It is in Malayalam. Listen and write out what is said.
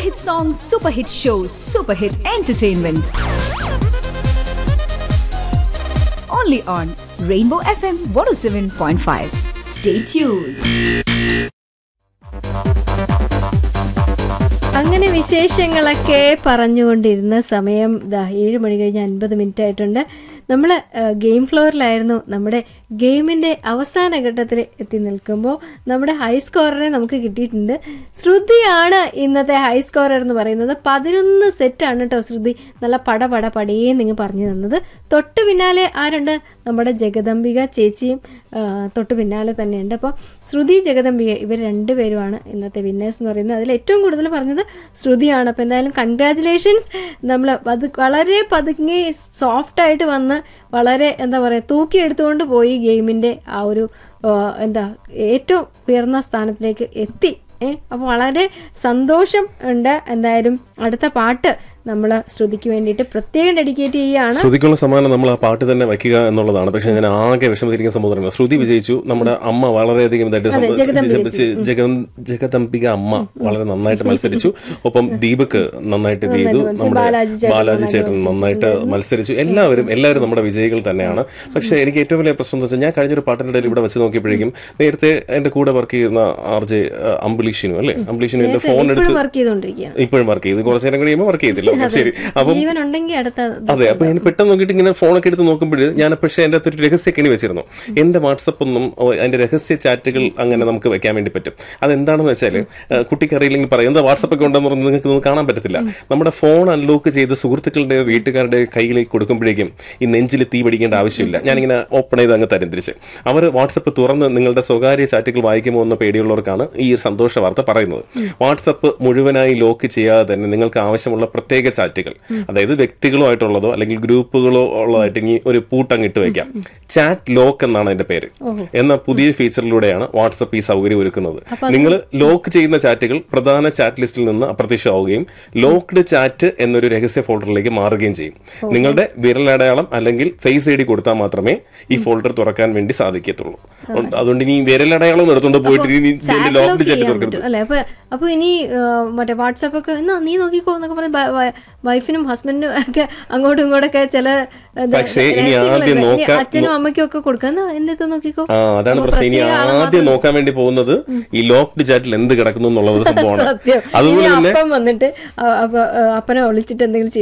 hit songs, super hit shows, super hit entertainment. Only on Rainbow FM 107.5. Stay tuned. അങ്ങനെ വിശേഷങ്ങളൊക്കെ പറഞ്ഞുകൊണ്ടിരുന്ന സമയം ദാ ഏഴ് മണി കഴിഞ്ഞ് അൻപത് മിനിറ്റ് ആയിട്ടുണ്ട് നമ്മൾ ഗെയിം ഫ്ലോറിലായിരുന്നു നമ്മുടെ ഗെയിമിൻ്റെ അവസാന ഘട്ടത്തിൽ എത്തി നിൽക്കുമ്പോൾ നമ്മുടെ ഹൈ സ്കോററെ നമുക്ക് കിട്ടിയിട്ടുണ്ട് ശ്രുതിയാണ് ഇന്നത്തെ ഹൈ സ്കോറർ എന്ന് പറയുന്നത് പതിനൊന്ന് സെറ്റാണ് കേട്ടോ ശ്രുതി നല്ല പട പട പടയേ നിങ്ങൾ പറഞ്ഞു തന്നത് തൊട്ട് പിന്നാലെ ആരുണ്ട് നമ്മുടെ ജഗദംബിക ചേച്ചിയും ആ, തൊട്ട് പിന്നാലെ തന്നെയുണ്ട് അപ്പോൾ ശ്രുതി ജഗദംബിക ഇവർ രണ്ടുപേരുമാണ് ഇന്നത്തെ വിന്നേഴ്സ് എന്ന് പറയുന്നത് അതിൽ ഏറ്റവും കൂടുതൽ പറഞ്ഞത് ശ്രുതിയാണ് അപ്പോൾ എന്തായാലും കൺഗ്രാറ്റുലേഷൻസ് നമ്മൾ അത് വളരെ പതുങ്ങി സോഫ്റ്റായിട്ട് വന്ന് വളരെ എന്താ പറയുക തൂക്കി എടുത്തുകൊണ്ട് പോയി ഗെയിമിൻ്റെ ആ ഒരു ആ, എന്താ ഏറ്റവും ഉയർന്ന സ്ഥാനത്തിലേക്ക് എത്തി ഏ അപ്പോൾ വളരെ സന്തോഷം ഉണ്ട് എന്തായാലും അടുത്ത പാട്ട് നമ്മൾ ശ്രുതിക്ക് വേണ്ടിയിട്ട് പ്രത്യേകം ഡെഡിക്കേറ്റ് ചെയ്യുകയാണ് ശ്രുതിക്കുള്ള സമ്മാനം നമ്മൾ ആ പാട്ട് തന്നെ വയ്ക്കുക എന്നുള്ളതാണ് പക്ഷെ ഞാൻ ആകെ വിഷമത്തിരിക്കുന്ന സംഭവം ശ്രുതി വിജയിച്ചു നമ്മുടെ അമ്മ വളരെയധികം ഇതായിട്ട് അതെ, സംഭ- ജഗദംബിക ജഗ- ജഗം- ജഗദംബിക അമ്മ വളരെ നന്നായിട്ട് മത്സരിച്ചു ഒപ്പം ദീപക് നന്നായിട്ട് ഇത് ചെയ്തു മത്സരിച്ചു. നമ്മുടെ ബാലാജി ചേട്ടൻ ബാലാജി നന്നായിട്ട് ചേട്ടൻ നന്നായിട്ട് മത്സരിച്ചു എല്ലാവരും എല്ലാവരും നമ്മുടെ വിജയികൾ തന്നെയാണ് പക്ഷെ എനിക്ക് ഏറ്റവും വലിയ പ്രശ്നം എന്ന് വെച്ചാൽ ഞാൻ കഴിഞ്ഞൊരു പാട്ടിന്റെ ഇടയിൽ ഇവിടെ വെച്ച് നോക്കിയപ്പോഴേക്കും നേരത്തെ എന്റെ കൂടെ വർക്ക് ചെയ്യുന്ന ആർ ജെ അംബുലിഷിനു അല്ലേ അംബുലിഷിനു എന്റെ ഫോൺ എടുത്ത് ഇപ്പോഴും വർക്ക് ചെയ്തുകൊണ്ടിരിക്കുകയാണ് ഇപ്പോഴും വർക്ക് ചെയ്തു കുറച്ചു നേരം കഴിയുമ്പോൾ വർക്ക് ചെയ്തില്ല ഓക്കേ, ശരി അപ്പം ജീവൻ ഉണ്ടെങ്കിൽ അടുത്ത അതെ അപ്പൊ ഞാൻ പെട്ടെന്ന് നോക്കിയിട്ട് ഇങ്ങനെ ഫോണൊക്കെ എടുത്ത് നോക്കുമ്പോൾ ഞാൻ പക്ഷേ എന്റെ അകത്തൊരു രഹസ്യ കെണി വെച്ചിരുന്നു എന്റെ വാട്സപ്പ് ഒന്നും ഓ, അതിന്റെ രഹസ്യ ചാറ്റുകൾ അങ്ങനെ നമുക്ക് വെക്കാൻ വേണ്ടി പറ്റും അതെന്താണെന്ന് വെച്ചാൽ കുട്ടിക്ക് അറിയില്ലെങ്കിൽ പറയും എന്താ വാട്സപ്പ് ഒക്കെ ഉണ്ടെന്ന് പറഞ്ഞ് നിങ്ങൾക്ക് ഒന്നും കാണാൻ പറ്റത്തില്ല നമ്മുടെ ഫോൺ അൺലോക്ക് ചെയ്ത് സുഹൃത്തുക്കളുടെയോ വീട്ടുകാരുടെയോ കയ്യിലേക്ക് കൊടുക്കുമ്പോഴേക്കും ഈ നെഞ്ചിൽ തീ പിടിക്കേണ്ട ആവശ്യമില്ല ഞാനിങ്ങനെ ഓപ്പൺ ചെയ്ത് അങ്ങ് തരും തിരിച്ച് അവർ വാട്സപ്പ് തുറന്ന് നിങ്ങളുടെ സ്വകാര്യ ചാറ്റുകൾ വായിക്കുമോ എന്ന പേടിയുള്ളവർക്കാണ് ഈ ഒരു സന്തോഷ വാർത്ത പറയുന്നത് വാട്സപ്പ് മുഴുവനായി ലോക്ക് ചെയ്യാതെ തന്നെ നിങ്ങൾക്ക് ആവശ്യമുള്ള പ്രത്യേക ചാറ്റുകൾ അതായത് വ്യക്തികളുമായിട്ടുള്ളതോ അല്ലെങ്കിൽ ഗ്രൂപ്പുകളോ ഉള്ളതായിട്ട് ഇനി ഒരു പൂട്ടങ്ങ് ഇട്ട് വയ്ക്കാം ചാറ്റ് ലോക്ക് എന്നാണ് അതിന്റെ പേര് എന്ന പുതിയ ഫീച്ചറിലൂടെയാണ് വാട്സപ്പ് ഈ സൗകര്യം ഒരുക്കുന്നത് നിങ്ങൾ ലോക്ക് ചെയ്യുന്ന ചാറ്റുകൾ പ്രധാന ചാറ്റ് ലിസ്റ്റിൽ നിന്ന് അപ്രത്യക്ഷമാവുകയും ലോക്ക്ഡ് ചാറ്റ് എന്നൊരു രഹസ്യ ഫോൾഡറിലേക്ക് മാറുകയും ചെയ്യും നിങ്ങളുടെ വിരലടയാളം അല്ലെങ്കിൽ ഫേസ് ഐ ഡി കൊടുത്താൽ മാത്രമേ ഈ ഫോൾഡർ തുറക്കാൻ വേണ്ടി സാധിക്കത്തുള്ളൂ അതുകൊണ്ട് ഇനി വിരലടയാളം എടുത്തുകൊണ്ട് പോയിട്ട് ഇനി ഇതിന്റെ Chat ലോക്ക്ഡ് lock ചാറ്റ് ചെയ്യാൻ തുറക്കരുത് പറ്റും അല്ലെ അപ്പൊ അപ്പൊ ഇനി ആ, മറ്റേ വാട്സാപ്പ് ഒക്കെ എന്നാ നീ നോക്കിക്കോ എന്നൊക്കെ പറഞ്ഞ് വ- വ- വൈഫിനും ഹസ്ബൻഡിനും ഒക്കെ അങ്ങോട്ടും ഇങ്ങോട്ടൊക്കെ ചില എന്താ, പക്ഷേ ഇനി രഹസ്യങ്ങളൊക്കെ ആദ്യം ഇനി നോക്കാൻ- അച്ഛനും അമ്മയ്ക്കും ഒക്കെ കൊടുക്കാം എന്നാ എന്നെ ഇത് നോക്കിക്കോ ആ അതാണ് അപ്പൊ പ്രശ്നം ഇനി പ്രത്യേക ആളെ ആദ്യം മാത്രം- നോക്കാൻ വേണ്ടി പോകുന്നത് ഈ ലോക്ക്ഡ് ചാറ്റിൽ എന്ത് കിടക്കുന്നു എന്നുള്ളത് സംഭവമാണ് സത്യം അതുപോലെ ഇനി തന്നെ അപ്പം വന്നിട്ട് അ- അപ്പൊ, ആ, അപ്പനെ ഒളിച്ചിട്ട് എന്തെങ്കിലും